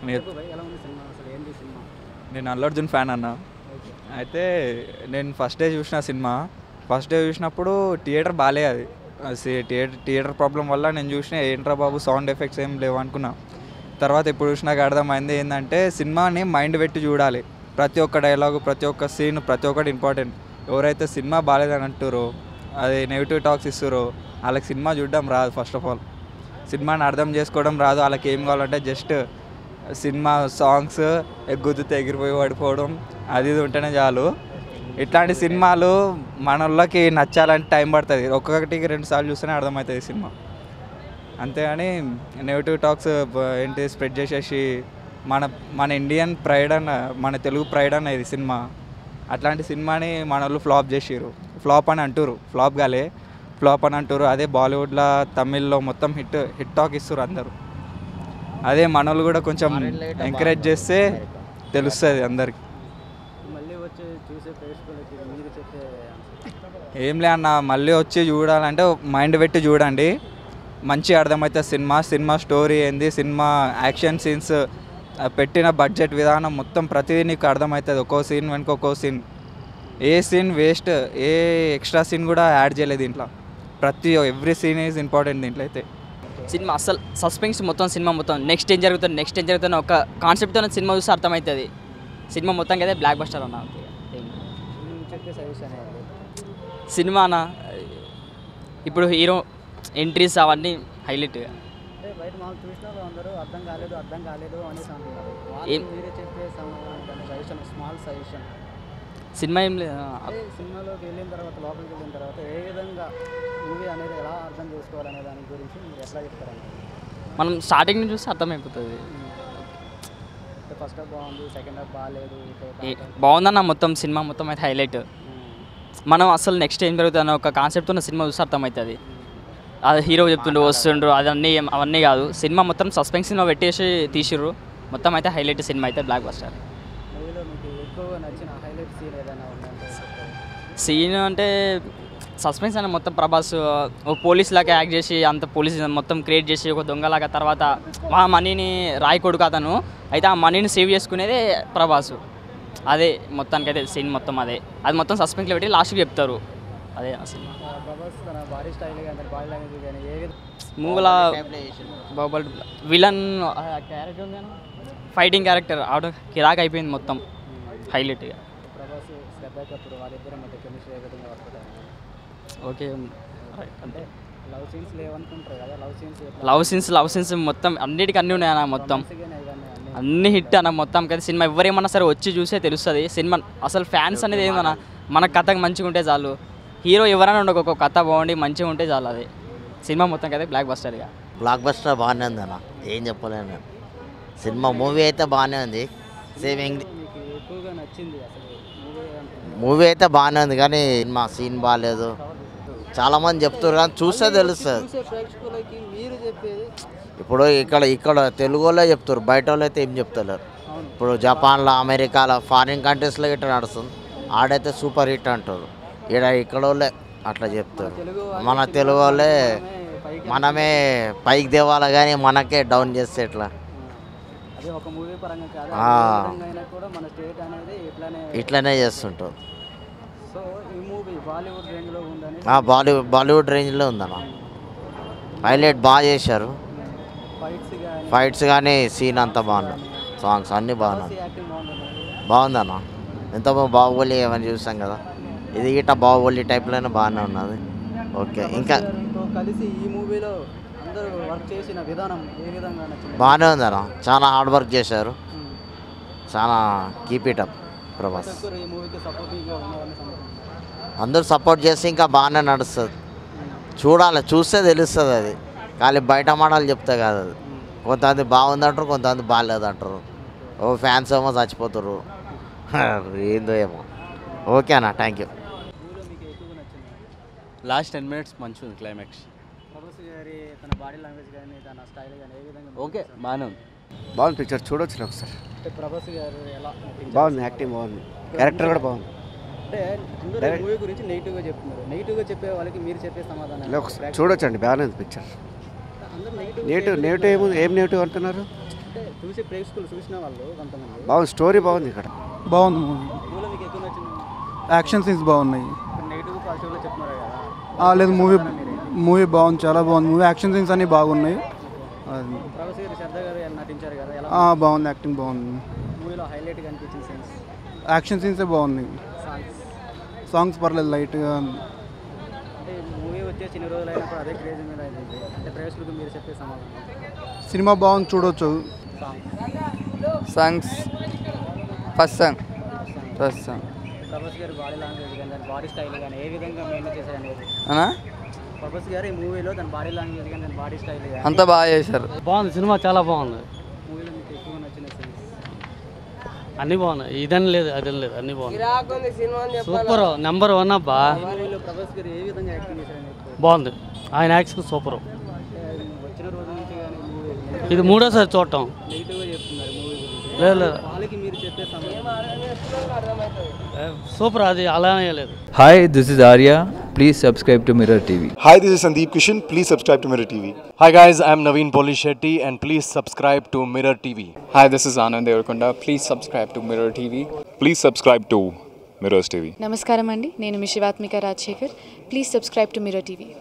మీరు చెప్పు భయ్, ఎలా ఉంది సినిమా అసలు ఏంటి సినిమా నేను అల్లు అర్జున్ ఫ్యాన్ అన్న ఓకే అయితే నేను ఫస్ట్ డే చూసిన సినిమా ఫస్ట్ డే చూసినప్పుడు థియేటర్ బాగాలే అది థియేటర్ థియేటర్ ప్రాబ్లం వల్ల నేను చూసిన ఏంట్రా బాబు సౌండ్ ఎఫెక్ట్స్ ఏం లేవు అనుకున్నా తర్వాత ఇప్పుడు చూసినాక అర్థమైంది ఏంటంటే సినిమాని మైండ్ పెట్టి చూడాలి ప్రతి ఒక్క డైలాగు ప్రతి ఒక్క సీన్ ప్రతి ఒక్కటి ఇంపార్టెంట్ ఎవరైతే సినిమా బాగాలేదని అంటారో అది నెగిటివ్ టాక్స్ ఇస్తారో వాళ్ళకి సినిమా చూడడం రాదు ఫస్ట్ ఆఫ్ ఆల్ సినిమాని అర్థం చేసుకోవడం రాదు వాళ్ళకి ఏం కావాలంటే జస్ట్ సినిమా సాంగ్స్ ఎగ్గుద్దుతే ఎగిరిపోయి పడిపోవడం అది ఇది ఉంటేనే చాలు ఇట్లాంటి సినిమాలు మన వాళ్ళకి నచ్చాలంటే టైం పడుతుంది ఒక్కొక్కటికి రెండు సార్లు చూస్తేనే అర్థమవుతుంది సినిమా అంతేగాని నెగిటివ్ టాక్స్ ఏంటి స్ప్రెడ్ చేసేసి మన మన ఇండియన్ ప్రైడ్ అన్న మన తెలుగు ప్రైడ్ అన్న ఇది సినిమా అట్లాంటి సినిమాని మన వాళ్ళు ఫ్లాప్ చేసిర్రు ఫ్లాప్ అని అంటారు ఫ్లాప్ కాలే ఫ్లాప్ అని అంటారు అదే బాలీవుడ్లో తమిళ్లో మొత్తం హిట్ హిట్ టాక్ ఇస్తారు అందరూ అదే మన వాళ్ళు కూడా కొంచెం ఎంకరేజ్ చేస్తే తెలుస్తుంది అందరికి మళ్ళీ వచ్చి చూసే ప్రేక్షకులకి మీరు చెప్పే ఏం లే అన్న మళ్ళీ వచ్చి చూడాలంటే మైండ్ పెట్టి చూడండి మంచి అర్థమవుతుంది సినిమా సినిమా స్టోరీ ఏంది సినిమా యాక్షన్ సీన్స్ పెట్టిన బడ్జెట్ విధానం మొత్తం ప్రతిదీ నీకు అర్థమవుతుంది ఒక్కో సీన్ వెనుక ఒక్కో సీన్ ఏ సీన్ వేస్ట్ ఏ ఎక్స్ట్రా సీన్ కూడా యాడ్ చేయలేదు దీంట్లో ప్రతి ఎవ్రీ సీన్ ఈజ్ ఇంపార్టెంట్ దీంట్లో అయితే సినిమా అసలు సస్పెన్స్ మొత్తం సినిమా మొత్తం నెక్స్ట్ ఏం జరుగుతుంది నెక్స్ట్ ఏం జరుగుతుంది ఒక కాన్సెప్ట్తో సినిమా చూస్తే అర్థమవుతుంది సినిమా మొత్తానికి అయితే బ్లాక్ బస్టర్ అన్న అంతే. ఏం. మీరు చెప్పే సజెషన్ ఏంటి సినిమానా ఇప్పుడు హీరో ఎంట్రీస్ అవన్నీ హైలైట్ అంటే బయట మాకు చూసిన వాళ్ళు అందరూ అర్థం కాలేదు అర్థం కాలేదు అనేసి అంటున్నారు వాళ్ళకి ఏం- మీరే చెప్పే సజెషన్ స్మాల్ సజెషన్ సినిమా ఏం లేదు అంటే సినిమాలోకి వెళ్ళిన తర్వాత లోపలికి వెళ్ళిన తర్వాత ఏ విధంగా మూవీ అనేది ఎలా అర్థం చేసుకోవాలనే దాని గురించి మీరు ఎట్లా చెప్తారని మనం స్టార్టింగ్ నుంచి చూస్తే అర్థమైపోతుంది అంటే ఫస్ట్ హాఫ్ బాగుంది సెకండ్ హాఫ్ బాగాలేదు ఏ- బాగుందన్న మొత్తం సినిమా మొత్తం అయితే హైలైట్ మనం అసలు నెక్స్ట్ ఏం జరుగుతుంది ఒక కాన్సెప్ట్ ఉన్న సినిమా చూస్తే అర్థమవుతుంది అది హీరో చెప్తుండ్రు వస్తుండ్రు అదన్నీ ఏం- అవన్నీ కాదు సినిమా మొత్తం సస్పెన్స్ సినిమా పెట్టేసి తీసిర్రు మొత్తం అయితే హైలైట్ సినిమా అయితే బ్లాక్ బస్టర్ మూవీలో మీకు ఎక్కువగా నచ్చిన హైలైట్ సీన్ ఏదైనా ఉందంటే చెప్తారా? సీన్ అంటే సస్పెన్స్ అని మొత్తం ప్రభాస్ ఓ పోలీస్ లాగా యాక్ట్ చేసి అంత పోలీస్ మొత్తం క్రియేట్ చేసి ఒక దొంగలాగా తర్వాత ఆ మనీని రాయి కొడుకు అతను అయితే ఆ మనీని సేవ్ చేసుకునేదే ప్రభాస్ అదే మొత్తానికైతే సీన్ మొత్తం అదే అది మొత్తం సస్పెన్స్లో పెట్టి లాస్ట్కి చెప్తారు అదే ఆ సినిమా ఆ ప్రభాస్ తన బాడీ స్టైల్ కానీ బాడీ లాంగ్వేజ్ కానీ ఏ విధంగా మూవీలో బాబల్ విలన్ క్యారెక్టర్ ఉంది ఫైటింగ్ క్యారెక్టర్ ఆడ కిరాక్ అయిపోయింది మొత్తం హైలైట్గా ప్రభాస్ శ్రద్ధ కపూర్ వాళ్ళిద్దరి మధ్య కెమిస్ట్రీ ఏ విధంగా వర్క్ ఓకే అంటే లవ్ సీన్స్ లేవనుకుంటారు కదా love scenes love scenes love scenes మొత్తం అన్నిటికీ అన్నీ ఉన్నాయి అన్న మొత్తం ఇవన్నీ అన్ని అన్ని హిట్ అన్న మొత్తం కదా సినిమా ఎవరేమన్నా సరే వచ్చి చూసే తెలుస్తుంది సినిమా అసలు ఫ్యాన్స్ అనేది ఏందన్నా మన కథ మంచిగా ఉంటే చాలు హీరో ఎవరైనా ఉండకు ఒక కథ బాగుండి మంచిగా ఉంటే చాలు అది సినిమా మొత్తం కదా బ్లాక్ బస్టర్గా బ్లాక్ బస్టర్ బాగానే ఉంది అన్న ఏం చెప్పలేను నేను సినిమా మూవీ అయితే బాగానే ఉంది సేమ్ ఇంగ్లీ మీకు ఎక్కువగా నచ్చింది అసలు మూవీ అంటే మూవీ అయితే బాగానే ఉంది కానీ సినిమా సీన్ బాగాలేదు చాలామంది చెప్తారు కానీ చూస్తే తెలుస్తుంది చూసే ప్రేక్షకులకి మీరు చెప్పేది ఇప్పుడు ఇక్కడ ఇక్కడ తెలుగు వాళ్ళే చెప్తారు బయట వాళ్ళు అయితే ఏం చెప్తలేరు అవును ఇప్పుడు జపాన్లో అమెరికాలో ఫారిన్ కంట్రీస్లో ఇట్లా నడుస్తుంది ఆడైతే సూపర్ హిట్ అంటారు ఇక్కడ ఇక్కడ వాళ్ళే అట్లా చెప్తారు తెలుగు మన తెలుగు వాళ్ళే పైకి మనమే పైకి దేవాలి కానీ మనకే డౌన్ చేస్తే ఎట్లా అదే ఒక మూవీ పరంగా కాదు ఆ. ఏ విధంగా అయినా కూడా మన స్టేట్ అనేది ఇట్లానే ఇట్లనే చేస్తుంటారు సో ఈ మూవీ బాలీవుడ్ రేంజ్ లో ఉందని ఆ, బాలీవుడ్ బాలీవుడ్ రేంజ్లో ఉందన్న హైలైట్ బాగా చేశారు ఫైట్స్ కానీ ఫైట్స్ కానీ సీన్ అంతా బాగుంది సాంగ్స్ అన్నీ బాగున్నాయి యాక్టింగ్ బాగుంటుంది బాగుందన్న ఎంత బాహుబలి ఏమని చూసాం కదా ఇది గిట్ట బాహుబలి టైప్లోనే బాగానే ఉన్నది ఓకే ఇంకా గారితో కలిసి ఈ మూవీలో అందరూ వర్క్ చేసిన విధానం ఏ విధంగా నచ్చింది బాగానే ఉందన్న చాలా హార్డ్ వర్క్ చేశారు ఉమ్. చాలా కీప్ ఇట్ అప్ ప్రభాస్ ప్రతి ఒక్కరు ఈ మూవీకి సపోర్టివ్గా ఉన్నారని సంతోషం అందరూ సపోర్ట్ చేస్తే ఇంకా బాగానే నడుస్తుంది చూడాలి చూస్తే తెలుస్తుంది అది ఖాళీ బయట మాటలు చెప్తే కాదు అది కొంతమంది బాగుంది అంటారు కొంతమంది బాగాలేదు అంటారు ఓ ఫ్యాన్స్ ఏమో చచ్చిపోతారు ఏందో ఏమో ఓకే అన్న థ్యాంక్ యూ మూవీలో మీకు ఎక్కువగా నచ్చింది లాస్ట్ టెన్ మినిట్స్ మంచిగా ఉంది క్లైమాక్స్ ప్రభాస్ గారి తన బాడీ లాంగ్వేజ్ కానీ తన స్టైల్ కానీ ఏ విధంగా ఓకే బాగానే ఉంది బాగుంది పిక్చర్ చూడొచ్చు ఒకసారి అంటే ప్రభాస్ గారు ఎలా నటించారు? బాగుంది యాక్టింగ్ బాగుంది క్యారెక్టర్ కూడా బాగుంది అంటే అందరూ మూవీ గురించి నెగిటివ్గా చెప్తున్నారు నెగిటివ్గా చెప్పే వాళ్ళకి మీరు చెప్పే సమాధానం ఇలా ఒకసారి చూడొచ్చండి బాగానే ఉంది పిక్చర్ అందరూ నెగిటివ్ నెగిటివ్ నెగిటివ్ ఏముంది ఏం నెగిటివ్ అంటున్నారు అంటే చూసి ప్రేక్షకులు చూసిన వాళ్ళు కొంతమంది బాగుంది స్టోరీ బాగుంది ఇక్కడ బాగుంది మూవీ మూవీలో మీకు ఎక్కువ నచ్చింది యాక్షన్ సీన్స్ బాగున్నాయి ఇప్పుడు నెగిటివ్ పాజిటివ్లో చెప్తున్నారు కదా ఆ, లేదు మూవీ మూవీ బాగుంది చాలా బాగుంది మూవీ యాక్షన్ సీన్స్ అన్నీ బాగున్నాయి అది. ప్రభాస్ గారు శ్రద్ధ గారు నటించారు కదా ఎలా ఆ, బాగుంది యాక్టింగ్ బాగుంది మూవీలో హైలైట్గా అనిపించిన సీన్స్ యాక్షన్ సీన్సే బాగున్నాయి సాంగ్స్ సాంగ్స్ పర్లేదు లైట్గా అంటే మూవీ వచ్చేసి ఇన్ని రోజులు అయినప్పుడు అదే క్రేజ్ మీద అయింది అంటే ప్రేక్షకులకు మీరు చెప్పే సమాధానం సినిమా బాగుంది చూడొచ్చు songs songs first song first song Prabhas గారి బాడీ లాంగ్వేజ్ కానీ దాని బాడీ స్టైల్ కానీ ఏ విధంగా మెయింటైన్ చేశారు అనేది అనా ప్రభాస్ గారు ఈ మూవీలో దాని బాడీ లాంగ్వేజ్ కానీ దాని బాడీ స్టైల్ కానీ అంతా బాగా చేశారు బాగుంది సినిమా చాలా బాగుంది మూవీలో మీకు ఎక్కువ నచ్చిన సీన్స్ అన్నీ బాగున్నాయి ఇదని లేదు అదని లేదు అన్నీ బాగున్నాయి సూపర్ నెంబర్ వన్ అబ్బా ఈ మూవీలో ప్రభాస్ గారు ఏ విధంగా యాక్టింగ్ చేశారని చెప్పి బాగుంది ఆయన యాక్షన్ సూపర్ అంటే వచ్చిన రోజు నుంచి కానీ మూవీ ఇది మూడోసారి చూడటం నెగిటివ్గా చెప్తున్నారు మూవీ గురించి లేదు లేదు వాళ్ళకి మీరు చెప్పే సమాధానం సూపర్ అది అలానే లేదు Hi, this is Arya. Please subscribe to Mirror TV. Hi, this is Sandeep Kishan. Please subscribe to Mirror TV. Hi guys, I'm Naveen Polishetty and please subscribe to Mirror TV. Hi, this is Anand Devarkonda. Please subscribe to Mirror TV. Please subscribe to Mirrors TV. నమస్కారం అండి నేను మీ Shivathmika Rajasekhar please subscribe to Mirror TV